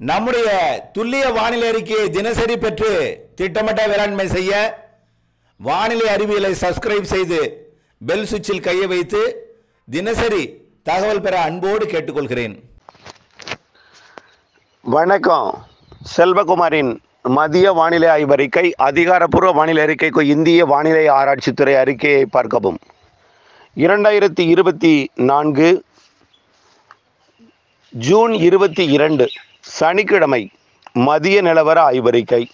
நம்முடைய துல்லிய வானிலை அறிக்கையை தினசரி பெற்று திட்டமிட்ட வேளாண்மை செய்ய வானிலை அறிவியலை சப்ஸ்கிரைப் செய்து பெல் சுவிட்சில் கையை வைத்து தினசரி தகவல் பெற அன்போடு கேட்டுக்கொள்கிறேன் வணக்கம் செல்வகுமாரின் மதிய வானிலை ஆய்வறிக்கை அதிகாரப்பூர்வ வானிலை அறிக்கைக்கு இந்திய வானிலை ஆராய்ச்சித்துறை அறிக்கையை பார்க்கவும் இரண்டாயிரத்தி இருபத்தி நான்கு ஜூன் இருபத்தி இரண்டு சனிக்கிழமை மதிய நிலவர ஆய்வறிக்கை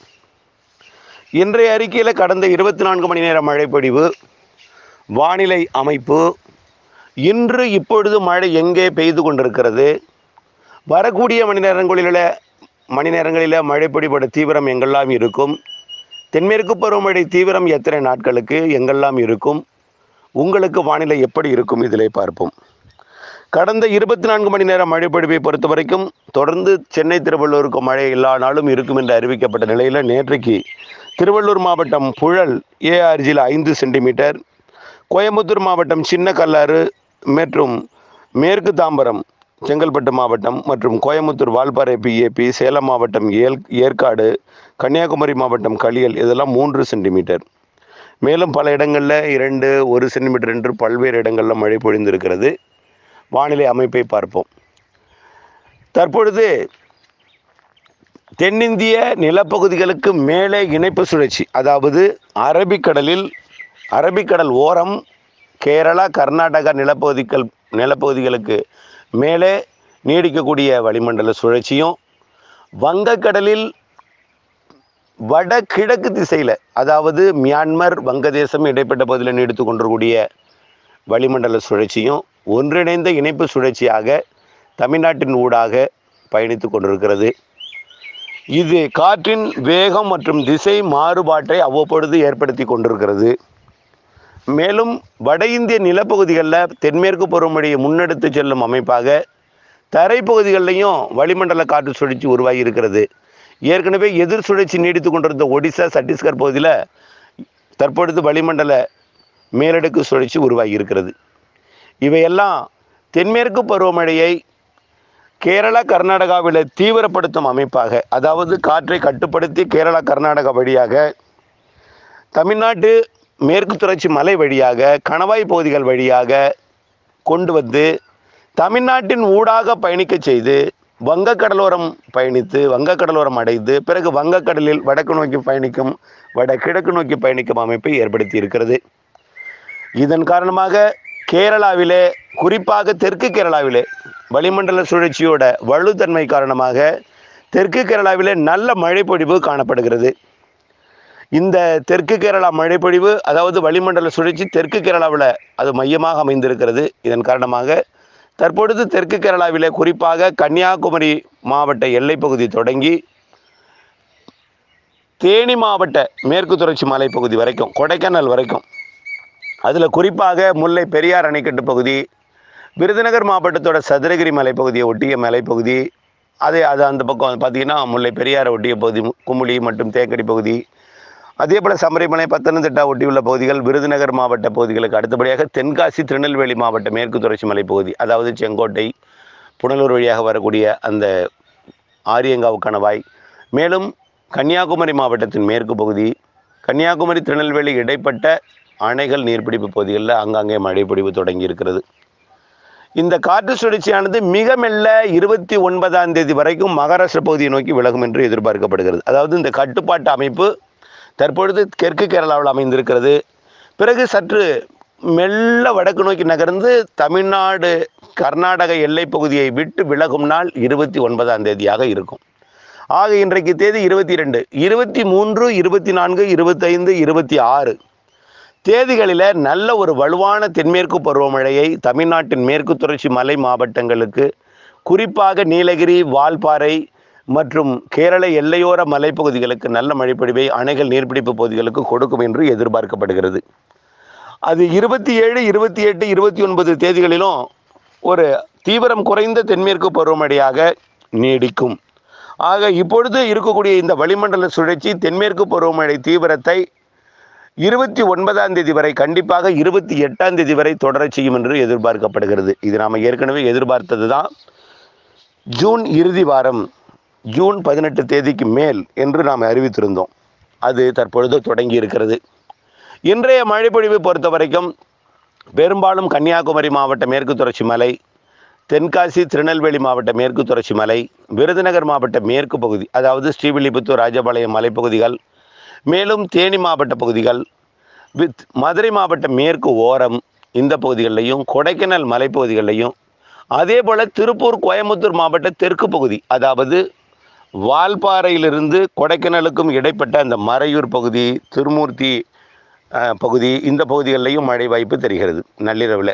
இன்றைய அறிக்கையில் கடந்த இருபத்தி நான்கு மணி நேர மழைப்பொழிவு வானிலை அமைப்பு இன்று இப்பொழுது மழை எங்கே பெய்து கொண்டிருக்கிறது வரக்கூடிய மணி நேரங்களில் மணி நேரங்களில் மழைப்பொழிவோட தீவிரம் எங்கெல்லாம் இருக்கும் தென்மேற்கு பருவமழை தீவிரம் எத்தனை நாட்களுக்கு எங்கெல்லாம் இருக்கும் உங்களுக்கு வானிலை எப்படி இருக்கும் இதிலே பார்ப்போம் கடந்த இருபத்தி நான்கு மணி நேர மழைப்பொழிவை பொறுத்த வரைக்கும் தொடர்ந்து சென்னை திருவள்ளூருக்கு மழை எல்லா நாளும் இருக்கும் என்று அறிவிக்கப்பட்ட நிலையில் நேற்றைக்கு திருவள்ளூர் மாவட்டம் புழல் ஏஆர்ஜியில் ஐந்து சென்டிமீட்டர் கோயம்புத்தூர் மாவட்டம் சின்ன கல்லாறு மற்றும் மேற்கு தாம்பரம் செங்கல்பட்டு மாவட்டம் மற்றும் கோயம்புத்தூர் வால்பாறை பிஏபி சேலம் மாவட்டம் ஏல் ஏற்காடு கன்னியாகுமரி மாவட்டம் களியல் இதெல்லாம் மூன்று சென்டிமீட்டர் மேலும் பல இடங்களில் இரண்டு ஒரு சென்டிமீட்டர் என்று பல்வேறு இடங்களில் மழை பொழிந்திருக்கிறது வானிலை அமைப்பை பார்ப்போம் தற்பொழுது தென்னிந்திய நிலப்பகுதிகளுக்கு மேலே இணைப்பு சுழற்சி அதாவது அரபிக்கடலில் அரபிக்கடல் ஓரம் கேரளா கர்நாடகா நிலப்பகுதிகள் நிலப்பகுதிகளுக்கு மேலே நீடிக்கக்கூடிய வளிமண்டல சுழற்சியும் வங்கக்கடலில் வடகிழக்கு திசையில் அதாவது மியான்மர் வங்கதேசம் இடைப்பட்ட பகுதியில் நீடித்து கொண்டிருக்கூடிய வளிமண்டல சுழற்சியும் ஒன்றிணைந்த இணைப்பு சுழற்சியாக தமிழ்நாட்டின் ஊடாக பயணித்து கொண்டிருக்கிறது இது காற்றின் வேகம் மற்றும் திசை மாறுபாட்டை அவ்வப்பொழுது ஏற்படுத்தி கொண்டிருக்கிறது மேலும் வட இந்திய நிலப்பகுதிகளில் தென்மேற்கு பருவமழையை முன்னெடுத்து செல்லும் அமைப்பாக தரைப்பகுதிகளிலையும் வளிமண்டல காற்று சுழற்சி உருவாகி இருக்கிறது ஏற்கனவே எதிர் சுழற்சி நீடித்து கொண்டிருந்த ஒடிசா சத்தீஸ்கர் பகுதியில் தற்பொழுது வளிமண்டல மேலடுக்கு சுழற்சி உருவாகி இருக்கிறது இவையெல்லாம் தென்மேற்கு பருவமழையை கேரளா கர்நாடகாவில் தீவிரப்படுத்தும் அமைப்பாக அதாவது காற்றை கட்டுப்படுத்தி கேரளா கர்நாடகா வழியாக தமிழ்நாட்டு மேற்கு தொடர்ச்சி மலை வழியாக கணவாய் பகுதிகள் வழியாக கொண்டு வந்து தமிழ்நாட்டின் ஊடாக பயணிக்க செய்து வங்கக்கடலோரம் பயணித்து வங்கக்கடலோரம் அடைந்து பிறகு வங்கக்கடலில் வடக்கு நோக்கி பயணிக்கும் வட கிழக்கு நோக்கி பயணிக்கும் அமைப்பை ஏற்படுத்தி இருக்கிறது இதன் காரணமாக கேரளாவிலே குறிப்பாக தெற்கு கேரளாவிலே வளிமண்டல சுழற்சியோட வலுத்தன்மை காரணமாக தெற்கு கேரளாவிலே நல்ல மழைப்பொழிவு காணப்படுகிறது இந்த தெற்கு கேரளா மழைப்பொழிவு அதாவது வளிமண்டல சுழற்சி தெற்கு கேரளாவில் அது மையமாக அமைந்திருக்கிறது இதன் காரணமாக தற்பொழுது தெற்கு கேரளாவிலே குறிப்பாக கன்னியாகுமரி மாவட்ட எல்லைப்பகுதி தொடங்கி தேனி மாவட்ட மேற்கு தொடர்ச்சி மலைப்பகுதி வரைக்கும் கொடைக்கானல் வரைக்கும் அதில் குறிப்பாக முல்லை பெரியார் அணைக்கட்டு பகுதி விருதுநகர் மாவட்டத்தோட சதுரகிரி மலைப்பகுதியை ஒட்டிய மலைப்பகுதி அதே அது அந்த பக்கம் பார்த்தீங்கன்னா முல்லை பெரியாரை ஒட்டிய பகுதி குமுளி மற்றும் தேக்கடி பகுதி அதே போல் சமரிமலை பத்தனந்திட்டா ஒட்டியுள்ள பகுதிகள் விருதுநகர் மாவட்ட பகுதிகளுக்கு அடுத்தபடியாக தென்காசி திருநெல்வேலி மாவட்ட மேற்கு தொடர்ச்சி மலைப்பகுதி அதாவது செங்கோட்டை புனலூர் வழியாக வரக்கூடிய அந்த ஆரியங்காவு கணவாய் மேலும் கன்னியாகுமரி மாவட்டத்தின் மேற்கு பகுதி கன்னியாகுமரி திருநெல்வேலி இடைப்பட்ட அணைகள் நீர்பிடிப்பு பகுதிகளில் ஆங்காங்கே மழை பொழிவு தொடங்கி இருக்கிறது இந்த காற்று சுழற்சியானது மிக மெல்ல இருபத்தி ஒன்பதாம் தேதி வரைக்கும் மகாராஷ்டிர பகுதியை நோக்கி விலகும் என்று எதிர்பார்க்கப்படுகிறது அதாவது இந்த கட்டுப்பாட்டு அமைப்பு தற்பொழுது தெற்கு கேரளாவில் அமைந்திருக்கிறது பிறகு சற்று மெல்ல வடக்கு நோக்கி நகர்ந்து தமிழ்நாடு கர்நாடக எல்லைப் பகுதியை விட்டு விலகும் நாள் இருபத்தி ஒன்பதாம் தேதியாக இருக்கும் ஆக இன்றைக்கு தேதி இருபத்தி ரெண்டு இருபத்தி மூன்று இருபத்தி நான்கு இருபத்தைந்து இருபத்தி ஆறு தேதிகளில் நல்ல ஒரு வலுவான தென்மேற்கு பருவமழையை தமிழ்நாட்டின் மேற்கு தொடர்ச்சி மலை மாவட்டங்களுக்கு குறிப்பாக நீலகிரி வால்பாறை மற்றும் கேரள எல்லையோர மலைப்பகுதிகளுக்கு நல்ல மழைப்பொழிவை அணைகள் நீர்பிடிப்பு பகுதிகளுக்கு கொடுக்கும் என்று எதிர்பார்க்கப்படுகிறது அது இருபத்தி ஏழு இருபத்தி எட்டு இருபத்தி ஒன்பது தேதிகளிலும் ஒரு தீவிரம் குறைந்த தென்மேற்கு பருவமழையாக நீடிக்கும் ஆக இப்பொழுது இருக்கக்கூடிய இந்த வளிமண்டல சுழற்சி தென்மேற்கு பருவமழை தீவிரத்தை இருபத்தி ஒன்பதாம் தேதி வரை கண்டிப்பாக இருபத்தி எட்டாம் தேதி வரை தொடரச் செய்யும் என்று எதிர்பார்க்கப்படுகிறது இது நாம் ஏற்கனவே எதிர்பார்த்தது தான் ஜூன் இறுதி வாரம் ஜூன் பதினெட்டு தேதிக்கு மேல் என்று நாம் அறிவித்திருந்தோம் அது தற்பொழுது தொடங்கி இருக்கிறது இன்றைய மழைப்பொழிவு பொறுத்த வரைக்கும் பெரும்பாலும் கன்னியாகுமரி மாவட்ட மேற்கு தொடர்ச்சி மலை தென்காசி திருநெல்வேலி மாவட்ட மேற்கு தொடர்ச்சி மலை விருதுநகர் மாவட்ட மேற்கு பகுதி அதாவது ஸ்ரீவில்லிபுத்தூர் ராஜபாளையம் மலைப்பகுதிகள் மேலும் தேனி மாவட்ட பகுதிகள் வித் மதுரை மாவட்ட மேற்கு ஓரம் இந்த பகுதிகளிலையும் கொடைக்கானல் மலைப்பகுதிகளிலையும் அதே போல் திருப்பூர் கோயம்புத்தூர் மாவட்ட தெற்கு பகுதி அதாவது வால்பாறையிலிருந்து கொடைக்கானலுக்கும் இடைப்பட்ட அந்த மறையூர் பகுதி திருமூர்த்தி அஹ், பகுதி இந்த பகுதிகளிலையும் மழை வாய்ப்பு தெரிகிறது நள்ளிரவில்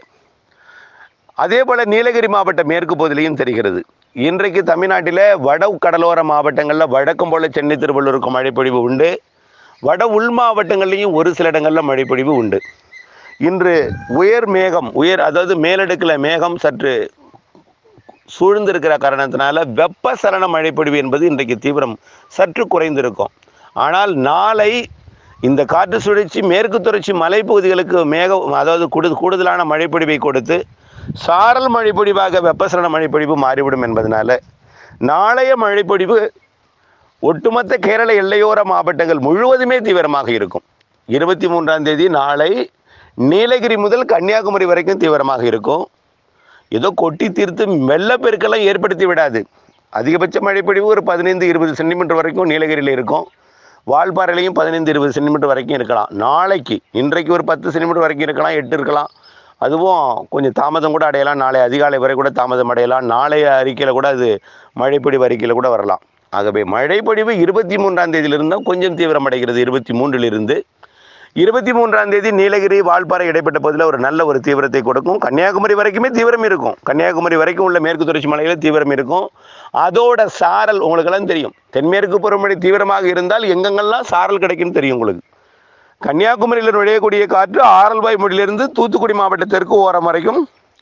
அதே போல் நீலகிரி மாவட்ட மேற்கு பகுதியிலையும் தெரிகிறது இன்றைக்கு தமிழ்நாட்டில் வட கடலோர மாவட்டங்களில் வழக்கம் போல் சென்னை திருவள்ளூருக்கு மழைப்பொழிவு உண்டு வட உள் மாவட்டங்கள்லேயும் ஒரு சில இடங்களில் மழைப்பொழிவு உண்டு இன்று உயர் மேகம் உயர் அதாவது மேலடுக்கில் மேகம் சற்று சூழ்ந்திருக்கிற காரணத்தினால வெப்பசலன மழைப்பொழிவு என்பது இன்றைக்கு தீவிரம் சற்று குறைந்திருக்கும் ஆனால் நாளை இந்த காற்று சுழற்சி மேற்கு தொடர்ச்சி மலைப்பகுதிகளுக்கு மேகம் அதாவது கூடு கூடுதலான மழைப்பொழிவை கொடுத்து சாரல் மழைப்பொழிவாக வெப்பசலன மழைப்பொழிவு மாறிவிடும் என்பதனால நாளைய மழைப்பொழிவு ஒட்டுமொத்த கேரள எல்லையோர மாவட்டங்கள் முழுவதுமே தீவிரமாக இருக்கும் இருபத்தி மூன்றாம் தேதி நாளை நீலகிரி முதல் கன்னியாகுமரி வரைக்கும் தீவிரமாக இருக்கும் ஏதோ கொட்டி தீர்த்து வெள்ளப்பெருக்கெல்லாம் ஏற்படுத்தி விடாது அதிகபட்ச மழைப்பொழிவு ஒரு பதினைந்து இருபது சென்டிமீட்டர் வரைக்கும் நீலகிரியில் இருக்கும் வால்பாறையிலையும் பதினைந்து இருபது சென்டிமீட்டர் வரைக்கும் இருக்கலாம் நாளைக்கு இன்றைக்கு ஒரு பத்து சென்டிமீட்டர் வரைக்கும் இருக்கலாம் எட்டு இருக்கலாம் அதுவும் கொஞ்சம் தாமதம் கூட அடையலாம் நாளை அதிகாலை வரை கூட தாமதம் அடையலாம் நாளைய அறிக்கையில் கூட அது மழைப்பொழிவு அறிக்கையில் கூட வரலாம் ஆகவே மழைப்பொழிவு இருபத்தி மூன்றாம் தேதியிலிருந்து தான் கொஞ்சம் தீவிரமடைகிறது இருபத்தி மூன்றிலிருந்து இருபத்தி மூன்றாம் தேதி நீலகிரி வால்பாறை இடைப்பட்ட பகுதியில் ஒரு நல்ல ஒரு தீவிரத்தை கொடுக்கும் கன்னியாகுமரி வரைக்குமே தீவிரம் இருக்கும் கன்னியாகுமரி வரைக்கும் உள்ள மேற்கு தொடர்ச்சி மலையில் தீவிரம் இருக்கும் அதோட சாரல் உங்களுக்கெல்லாம் தெரியும் தென்மேற்கு பருவமழை தீவிரமாக இருந்தால் எங்கெங்கெல்லாம் சாரல் கிடைக்குன்னு தெரியும் உங்களுக்கு கன்னியாகுமரியில் நுழையக்கூடிய காற்று ஆரல்வாய்மொழியிலிருந்து தூத்துக்குடி மாவட்ட தெற்கு ஓரம் வரைக்கும்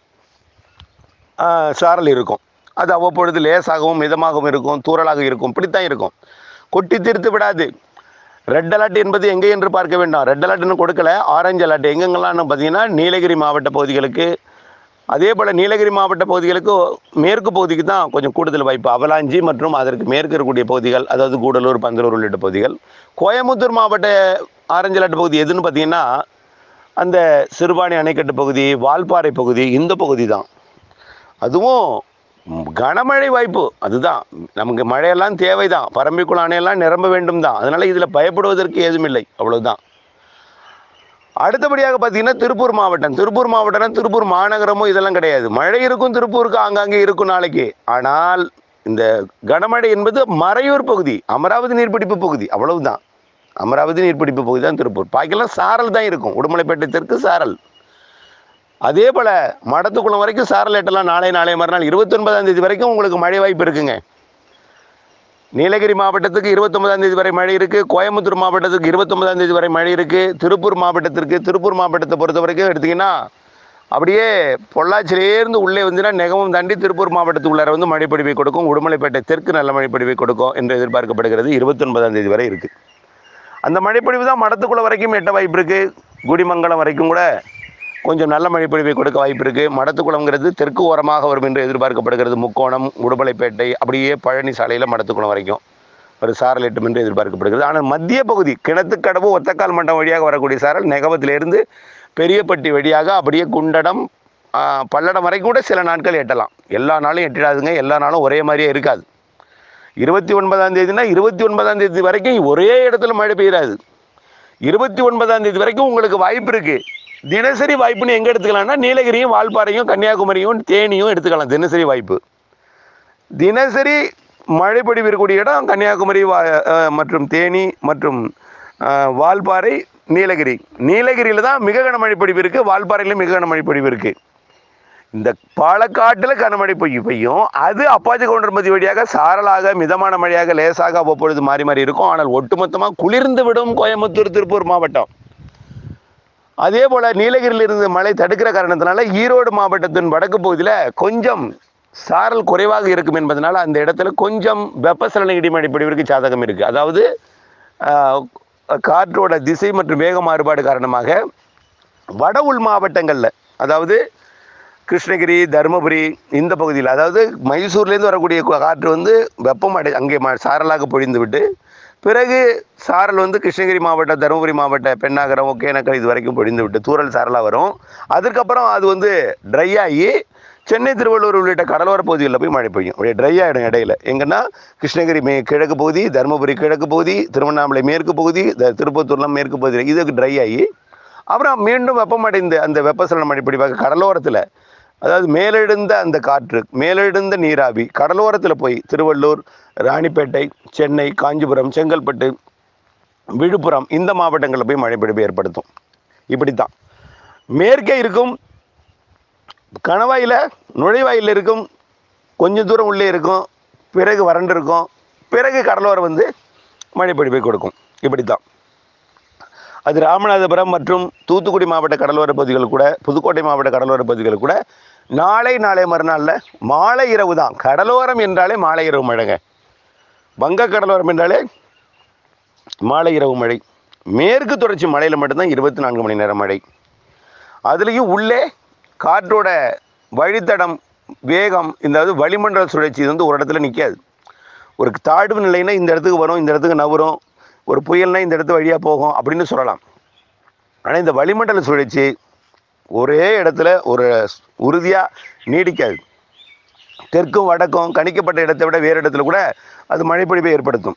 ஆ, சாரல் இருக்கும் அது அவ்வப்பொழுது லேசாகவும் மிதமாகவும் இருக்கும் தூறலாக இருக்கும் இப்படித்தான் இருக்கும் கொட்டி தீர்த்து விடாது ரெட் அலர்ட் என்பது எங்கே என்று பார்க்க வேண்டாம் ரெட் அலர்ட்னு கொடுக்கல ஆரஞ்சு அலர்ட் எங்கெங்கெல்லாம் பார்த்தீங்கன்னா நீலகிரி மாவட்ட பகுதிகளுக்கு அதே போல் நீலகிரி மாவட்ட பகுதிகளுக்கு மேற்கு பகுதிக்கு தான் கொஞ்சம் கூடுதல் வாய்ப்பு அவலாஞ்சி மற்றும் அதற்கு மேற்கு இருக்கக்கூடிய பகுதிகள் அதாவது கூடலூர் பந்தலூர் உள்ளிட்ட பகுதிகள் கோயம்புத்தூர் மாவட்ட ஆரஞ்சு அலர்ட் பகுதி எதுன்னு பார்த்தீங்கன்னா அந்த சிறுபாணி அணைக்கட்டு பகுதி வால்பாறை பகுதி இந்த பகுதி தான் அதுவும் ம், கனமழை வாய்ப்பு அதுதான் நமக்கு மழையெல்லாம் தேவைதான் பரம்பிக்குள் அணையெல்லாம் நிரம்ப வேண்டும் தான் அதனால் இதில் பயப்படுவதற்கு ஏதும் இல்லை அவ்வளவுதான் அடுத்தபடியாக பார்த்தீங்கன்னா திருப்பூர் மாவட்டம் திருப்பூர் மாவட்டம்னா திருப்பூர் மாநகரமும் இதெல்லாம் கிடையாது மழை இருக்கும் திருப்பூருக்கு ஆங்காங்கே இருக்கும் நாளைக்கு ஆனால் இந்த கனமழை என்பது மறையூர் பகுதி அமராவதி நீர்பிடிப்பு பகுதி அவ்வளவுதான் அமராவதி நீர்பிடிப்பு பகுதி தான் திருப்பூர் பாக்கியெல்லாம் சாரல் தான் இருக்கும் உடுமலைப்பேட்டை தெற்கு சாரல் அதே போல் மடத்துக்குளம் வரைக்கும் சாரல் எட்டலாம் நாளை நாளை மறுநாள் இருபத்தொன்பதாம் தேதி வரைக்கும் உங்களுக்கு மழை வாய்ப்பு இருக்குங்க நீலகிரி மாவட்டத்துக்கு இருபத்தொன்பதாம் தேதி வரை மழை இருக்குது கோயம்புத்தூர் மாவட்டத்துக்கு இருபத்தொன்பதாம் தேதி வரை மழை இருக்குது திருப்பூர் மாவட்டத்திற்கு திருப்பூர் மாவட்டத்தை பொறுத்த வரைக்கும் எடுத்திங்கன்னா அப்படியே பொள்ளாச்சியிலேருந்து உள்ளே வந்துன்னா நெகமும் தாண்டி திருப்பூர் மாவட்டத்துக்குள்ளார வந்து மழைப்பொழிவை கொடுக்கும் உடுமலைப்பேட்டை தெற்கு நல்ல மழைப்பொழிவை கொடுக்கும் என்று எதிர்பார்க்கப்படுகிறது இருபத்தொன்பதாம் தேதி வரை இருக்குது அந்த மழைப்பொழிவு தான் மடத்துக்குள்ள வரைக்கும் எட்ட வாய்ப்பு இருக்குது குடிமங்கலம் வரைக்கும் கூட கொஞ்சம் நல்ல மழைப்பொழிவை கொடுக்க வாய்ப்பு இருக்குது மடத்துக்குளம்ங்கிறது தெற்கு ஓரமாக வரும் என்று எதிர்பார்க்கப்படுகிறது முக்கோணம் உடுமலைப்பேட்டை அப்படியே பழனி சாலையில் மடத்துக்குளம் வரைக்கும் ஒரு சாரல் எட்டும் என்று எதிர்பார்க்கப்படுகிறது ஆனால் மத்திய பகுதி கிணத்துக்கடவு ஒத்தக்கால் மண்டம் வழியாக வரக்கூடிய சாரல் நெகவத்திலிருந்து பெரியப்பட்டி வழியாக அப்படியே குண்டடம் ஆ, பல்லடம் வரைக்கும் கூட சில நாட்கள் எட்டலாம் எல்லா நாளும் எட்டிடாதுங்க எல்லா நாளும் ஒரே மாதிரியே இருக்காது இருபத்தி ஒன்பதாம் தேதினா இருபத்தி ஒன்பதாம் தேதி வரைக்கும் ஒரே இடத்துல மழை பெய்யாது இருபத்தி ஒன்பதாம் தேதி வரைக்கும் உங்களுக்கு வாய்ப்பு இருக்கு தினசரி வாய்ப்புன்னு எங்கே எடுத்துக்கலாம்னா நீலகிரியும் வால்பாறையும் கன்னியாகுமரியும் தேனியும் எடுத்துக்கலாம் தினசரி வாய்ப்பு தினசரி மழை பொழிவு இருக்கக்கூடிய இடம் கன்னியாகுமரி வா அஹ், மற்றும் தேனி மற்றும் அஹ், வால்பாறை நீலகிரி நீலகிரியில் தான் மிக கனமழை பொழிவு இருக்குது வால்பாறையிலும் மிக கனமழை பொழிவு இருக்குது இந்த பாலக்காட்டில் கனமழை பெய்யும் பெய்யும் அது அப்பாச்சி கவுண்டர்மதி வழியாக சாரலாக மிதமான மழையாக லேசாக அவ்வப்பொழுது மாறி மாறி இருக்கும் ஆனால் ஒட்டுமொத்தமாக குளிர்ந்து விடும் கோயம்புத்தூர் திருப்பூர் மாவட்டம் அதே போல் நீலகிரியில் இருந்து மழை தடுக்கிற காரணத்தினால ஈரோடு மாவட்டத்தின் வடக்கு பகுதியில் கொஞ்சம் சாரல் குறைவாக இருக்கும் என்பதனால அந்த இடத்துல கொஞ்சம் வெப்பசலன இடிமழை பொழிவிற்கு சாதகம் இருக்குது அதாவது ஆஹ், காற்றோட திசை மற்றும் வேக மாறுபாடு காரணமாக வட உள் மாவட்டங்களில் அதாவது கிருஷ்ணகிரி தருமபுரி இந்த பகுதியில் அதாவது மைசூர்லேருந்து வரக்கூடிய காற்று வந்து வெப்பம் அடை அங்கே ம சாரலாக பொழிந்து விட்டு பிறகு சாரல் வந்து கிருஷ்ணகிரி மாவட்டம் தருமபுரி மாவட்ட பெண்ணாகரம் ஒகேனக்கல் இது வரைக்கும் பொழிந்து விட்டு தூறல் சாரலாக வரும் அதுக்கப்புறம் அது வந்து ட்ரை ஆகி சென்னை திருவள்ளூர் உள்ளிட்ட கடலோர பகுதிகளில் போய் மழை பெய்யும் அப்படியே ட்ரை ஆகிடும் இடையில எங்கன்னா கிருஷ்ணகிரி மே கிழக்கு பகுதி தருமபுரி கிழக்கு பகுதி திருவண்ணாமலை மேற்கு பகுதி த- திருப்பத்தூர்லாம் மேற்கு பகுதி இதுக்கு ட்ரை ஆகி அப்புறம் மீண்டும் வெப்பமடைந்து அந்த வெப்பசலன மழை பிடிப்பாக கடலோரத்தில் அதாவது மேலெழுந்த அந்த காற்று மேலெழுந்த நீராவி கடலோரத்தில் போய் திருவள்ளூர் ராணிப்பேட்டை சென்னை காஞ்சிபுரம் செங்கல்பட்டு விழுப்புரம் இந்த மாவட்டங்களில் போய் மழை பிடிப்பு ஏற்படுத்தும் இப்படித்தான் மேற்கே இருக்கும் கணவாயில் நுழைவாயில் இருக்கும் கொஞ்சம் தூரம் உள்ளே இருக்கும் பிறகு வறண்டு இருக்கும் பிறகு கடலோரம் வந்து மழை பிடிப்பை கொடுக்கும் இப்படித்தான் அது ராமநாதபுரம் மற்றும் தூத்துக்குடி மாவட்ட கடலோர பகுதிகள் கூட புதுக்கோட்டை மாவட்ட கடலோர பகுதிகள் கூட நாளை நாளை மறுநாளில் மாலை இரவு தான் கடலோரம் என்றாலே மாலை இரவு மழைங்க வங்க கடலோரம் என்றாலே மாலை இரவு மழை மேற்கு தொடர்ச்சி மலையில் மட்டும்தான் இருபத்தி நான்கு மணி நேரம் மழை அதுலேயும் உள்ளே காற்றோட வழித்தடம் வேகம் இந்த அது வளிமண்டல சுழற்சி இது வந்து ஒரு இடத்துல நிற்காது ஒரு தாழ்வு நிலைனா இந்த இடத்துக்கு வரும் இந்த இடத்துக்கு நவரும் ஒரு புயல்னா இந்த இடத்து வழியாக போகும் அப்படின்னு சொல்லலாம் ஆனால் இந்த வளிமண்டல சுழற்சி ஒரே இடத்துல ஒரு உறுதியாக நீடிக்காது தெற்கும் வடக்கும் கணிக்கப்பட்ட இடத்தை விட வேறு இடத்துல கூட அது மழைப்பொழிவை ஏற்படுத்தும்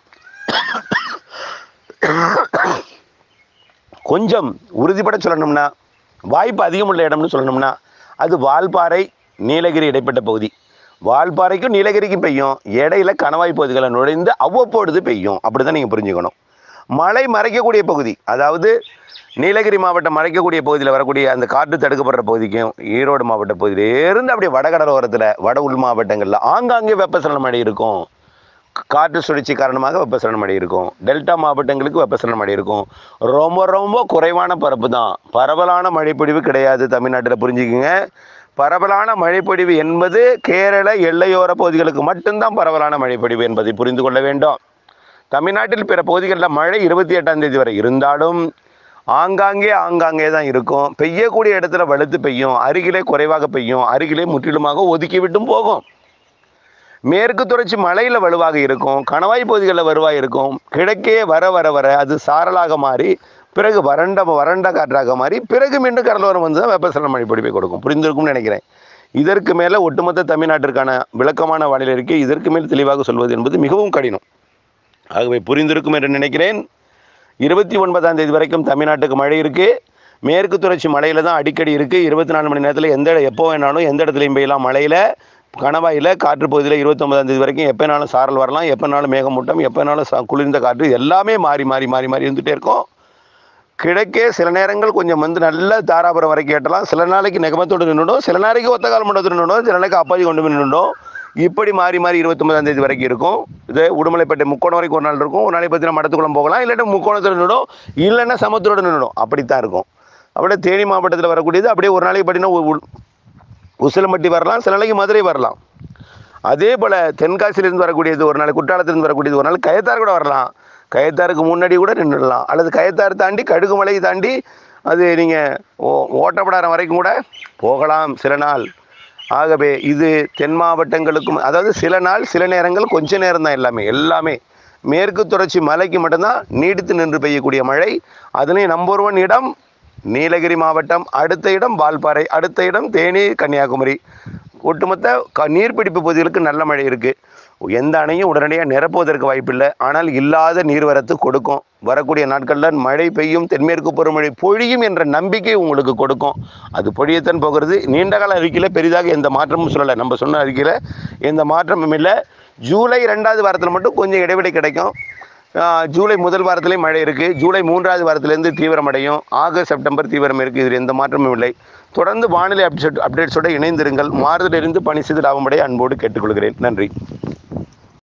கொஞ்சம் உறுதிப்பட சொல்லணும்னா வாய்ப்பு அதிகம் உள்ள இடம்னு சொல்லணும்னா அது வால்பாறை நீலகிரி இடைப்பட்ட பகுதி வால்பாறைக்கும் நீலகிரிக்கும் பெய்யும் இடையில கணவாய் பகுதிகளை நுழைந்து அவ்வப்பொழுது பெய்யும் அப்படி தான் நீங்கள் புரிஞ்சுக்கணும் மழை மறைக்கக்கூடிய பகுதி அதாவது நீலகிரி மாவட்டம் மறைக்கக்கூடிய பகுதியில் வரக்கூடிய அந்த காற்று தடுக்கப்படுற பகுதிக்கும் ஈரோடு மாவட்ட பகுதியிலேருந்து அப்படியே வடகடலோரத்தில் வட உள் மாவட்டங்களில் ஆங்காங்கே வெப்பசலன மழை இருக்கும் காற்று சுழற்சி காரணமாக வெப்பசலன மழை இருக்கும் டெல்டா மாவட்டங்களுக்கு வெப்பசலன மழை இருக்கும் ரொம்ப ரொம்ப குறைவான பரப்பு தான் பரவலான மழைப்பொழிவு கிடையாது தமிழ்நாட்டில் புரிஞ்சுக்குங்க பரவலான மழைப்பொழிவு என்பது கேரள எல்லையோர பகுதிகளுக்கு மட்டும்தான் பரவலான மழைப்பொழிவு என்பதை புரிந்து கொள்ள வேண்டும் தமிழ்நாட்டில் பிற பகுதிகளில் மழை இருபத்தி எட்டாம் தேதி வரை இருந்தாலும் ஆங்காங்கே ஆங்காங்கே தான் இருக்கும் பெய்யக்கூடிய இடத்துல வலுத்து பெய்யும் அருகிலே குறைவாக பெய்யும் அருகிலே முற்றிலுமாக ஒதுக்கி விட்டும் போகும் மேற்கு தொடர்ச்சி மலையில் வலுவாக இருக்கும் கணவாய் பகுதிகளில் வருவாய் இருக்கும் கிழக்கே வர வர வர அது சாரலாக மாறி பிறகு வறண்ட வறண்ட காற்றாக மாறி பிறகு மீண்டும் கடலோரம் வந்து தான் வெப்பசலன மழை பொழிவை கொடுக்கும் புரிந்திருக்கும்னு நினைக்கிறேன் இதற்கு மேலே ஒட்டுமொத்த தமிழ்நாட்டிற்கான விளக்கமான வானிலை அறிக்கை இதற்கு மேல் தெளிவாக சொல்வது என்பது மிகவும் கடினம் ஆகவே புரிந்திருக்கும் என்று நினைக்கிறேன் இருபத்தி ஒன்பதாம் தேதி வரைக்கும் தமிழ்நாட்டுக்கு மழை இருக்குது மேற்கு தொடர்ச்சி மலையில் தான் அடிக்கடி இருக்குது இருபத்தி நாலு மணி நேரத்தில் எந்த இட- எப்போ வேணாலும் எந்த இடத்துலையும் பெய்யலாம் மழையில் கணவாயில் காற்று பகுதியில் இருபத்தொன்பதாம் தேதி வரைக்கும் எப்போனாலும் சாரல் வரலாம் எப்போனாலும் மேகமூட்டம் எப்போனாலும் சா குளிர்ந்த காற்று எல்லாமே மாறி மாறி மாறி மாறி இருந்துகிட்டே இருக்கும் கிழக்கே சில நேரங்கள் கொஞ்சம் வந்து நல்ல தாராபுரம் வரைக்கும் ஏட்டலாம் சில நாளைக்கு நெகமத்தோடு நின்றுடும் சில நாளைக்கு ஒத்த கால் மண்டலத்தோடு நின்றுடும் சில நாளைக்கு அப்பாதி கொண்டு போய் நின்றுடும் இப்படி மாறி மாறி இருபத்தொன்பதாம் தேதி வரைக்கும் இருக்கும் இது உடுமலைப்பேட்டை முக்கோணம் வரைக்கும் ஒரு நாள் இருக்கும் ஒரு நாளைக்கு பார்த்தீங்கன்னா மடத்துக்குளம் போகலாம் இல்லாட்டி முக்கோணத்தில் நின்றுடும் இல்லைன்னா சமுத்திரோடு நின்றுடும் அப்படித்தான் இருக்கும் அப்படியே தேனி மாவட்டத்தில் வரக்கூடியது அப்படியே ஒரு நாளைக்கு பார்த்தீங்கன்னா உ- உ- உசிலம்பட்டி வரலாம் சில நாளைக்கு மதுரை வரலாம் அதே போல் தென்காசியிலிருந்து வரக்கூடியது ஒரு நாள் குற்றாலத்திலிருந்து வரக்கூடியது ஒரு நாள் கயத்தார் கூட வரலாம் கயத்தாருக்கு முன்னாடி கூட நின்றுடலாம் அல்லது கயத்தார் தாண்டி கடுகுமலை தாண்டி அது நீங்கள் ஓ ஓட்டப்படாரம் வரைக்கும் கூட போகலாம் சில நாள் ஆகவே இது தென் மாவட்டங்களுக்கும் அதாவது சில நாள் சில நேரங்கள் கொஞ்ச நேரம் தான் எல்லாமே எல்லாமே மேற்கு தொடர்ச்சி மலைக்கு மட்டும்தான் நீடித்து நின்று பெய்யக்கூடிய மழை அதுலேயும் நம்பர் ஒன் இடம் நீலகிரி மாவட்டம் அடுத்த இடம் வால்பாறை அடுத்த இடம் தேனி கன்னியாகுமரி ஒட்டுமொத்த க நீர்பிடிப்பு பகுதிகளுக்கு நல்ல மழை இருக்குது எந்த அணையும் உடனடியாக நிரப்புவதற்கு வாய்ப்பில்லை ஆனால் இல்லாத நீர்வரத்து கொடுக்கும் வரக்கூடிய நாட்களில் மழை பெய்யும் தென்மேற்கு பருவமழை பொழியும் என்ற நம்பிக்கை உங்களுக்கு கொடுக்கும் அது பொழியத்தான் போகிறது நீண்ட கால அறிக்கையில் பெரிதாக எந்த மாற்றமும் சொல்லலை நம்ம சொன்ன அறிக்கையில் எந்த மாற்றமும் இல்லை ஜூலை ரெண்டாவது வாரத்தில் மட்டும் கொஞ்சம் இடைவெளி கிடைக்கும் ஆஹ் ஜூலை முதல் வாரத்திலேயும் மழை இருக்குது ஜூலை மூன்றாவது வாரத்திலேருந்து தீவிரமடையும் ஆகஸ்ட் செப்டம்பர் தீவிரம் இருக்குது இதில் எந்த மாற்றமும் இல்லை தொடர்ந்து வானிலை அப்டேட் அப்டேட்ஸோடு இணைந்திருங்கள் மாறுதலிருந்து பணி செய்து லாபமடைய அன்போடு கேட்டுக்கொள்கிறேன் நன்றி